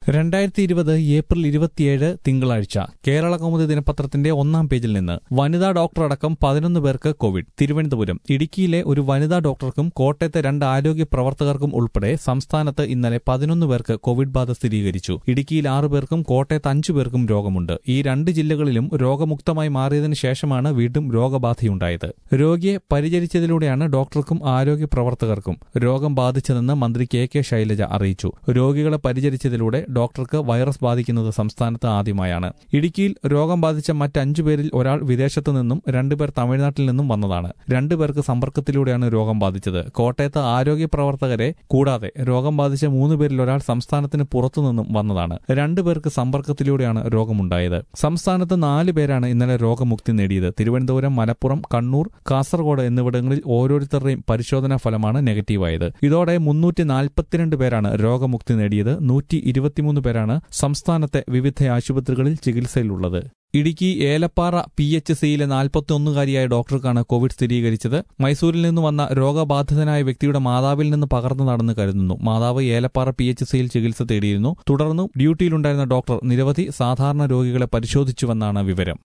രണ്ടായിരത്തി ഇരുപത് ഏപ്രിൽ ഇരുപത്തിയേഴ് തിങ്കളാഴ്ച കേരള കൗമുദി ദിനപത്രത്തിന്റെ ഒന്നാം പേജിൽ നിന്ന് വനിതാ ഡോക്ടർ അടക്കം പതിനൊന്ന് പേർക്ക് കോവിഡ് തിരുവനന്തപുരം ഇടുക്കിയിലെ ഒരു വനിതാ ഡോക്ടർക്കും കോട്ടയത്തെ രണ്ട് ആരോഗ്യ പ്രവർത്തകർക്കും ഉൾപ്പെടെ സംസ്ഥാനത്ത് ഇന്നലെ പതിനൊന്ന് പേർക്ക് കോവിഡ് ബാധ സ്ഥിരീകരിച്ചു ഇടുക്കിയിൽ ആറു പേർക്കും കോട്ടയത്ത് അഞ്ചു പേർക്കും രോഗമുണ്ട് ഈ രണ്ട് ജില്ലകളിലും രോഗമുക്തമായി മാറിയതിനു ശേഷമാണ് വീണ്ടും രോഗബാധയുണ്ടായത് രോഗിയെ പരിചരിച്ചതിലൂടെയാണ് ഡോക്ടർക്കും ആരോഗ്യ പ്രവർത്തകർക്കും രോഗം ബാധിച്ചതെന്ന് മന്ത്രി കെ കെ ശൈലജ അറിയിച്ചു രോഗികളെ പരിചരിച്ചതിലൂടെ ഡോക്ടർക്ക് വൈറസ് ബാധിക്കുന്നത് സംസ്ഥാനത്ത് ആദ്യമായാണ് ഇടുക്കിയിൽ രോഗം ബാധിച്ച മറ്റഞ്ചു പേരിൽ ഒരാൾ വിദേശത്തു നിന്നും രണ്ടുപേർ തമിഴ്നാട്ടിൽ നിന്നും വന്നതാണ് രണ്ടുപേർക്ക് സമ്പർക്കത്തിലൂടെയാണ് രോഗം ബാധിച്ചത് കോട്ടയത്ത് ആരോഗ്യ പ്രവർത്തകരെ കൂടാതെ രോഗം ബാധിച്ച മൂന്ന് പേരിൽ ഒരാൾ സംസ്ഥാനത്തിന് പുറത്തുനിന്നും വന്നതാണ് രണ്ടുപേർക്ക് സമ്പർക്കത്തിലൂടെയാണ് രോഗമുണ്ടായത് സംസ്ഥാനത്ത് നാല് പേരാണ് ഇന്നലെ രോഗമുക്തി നേടിയത് തിരുവനന്തപുരം മലപ്പുറം കണ്ണൂർ കാസർഗോഡ് എന്നിവിടങ്ങളിൽ ഓരോരുത്തരുടെയും പരിശോധനാ ഫലമാണ് നെഗറ്റീവായത് ഇതോടെ മുന്നൂറ്റി നാൽപ്പത്തിരണ്ട് പേരാണ് രോഗമുക്തി നേടിയത് നൂറ്റി ഇരുപത്തിമൂന്ന് പേരാണ് സംസ്ഥാനത്തെ വിവിധ ആശുപത്രികളിൽ ചികിത്സയിലുള്ളത് ഇടുക്കി ഏലപ്പാറ പി എച്ച് സിയിലെ നാൽപ്പത്തിയൊന്നുകാരിയായ ഡോക്ടർക്കാണ് കോവിഡ് സ്ഥിരീകരിച്ചത് മൈസൂരിൽ നിന്ന് വന്ന രോഗബാധിതനായ വ്യക്തിയുടെ മാതാവിൽ നിന്ന് പകർന്നതാണെന്ന് കരുതുന്നു മാതാവ് ഏലപ്പാറ പി എച്ച് സിയിൽ ചികിത്സ തേടിയിരുന്നു തുടർന്നും ഡ്യൂട്ടിയിലുണ്ടായിരുന്ന ഡോക്ടർ നിരവധി സാധാരണ രോഗികളെ പരിശോധിച്ചുവെന്നാണ് വിവരം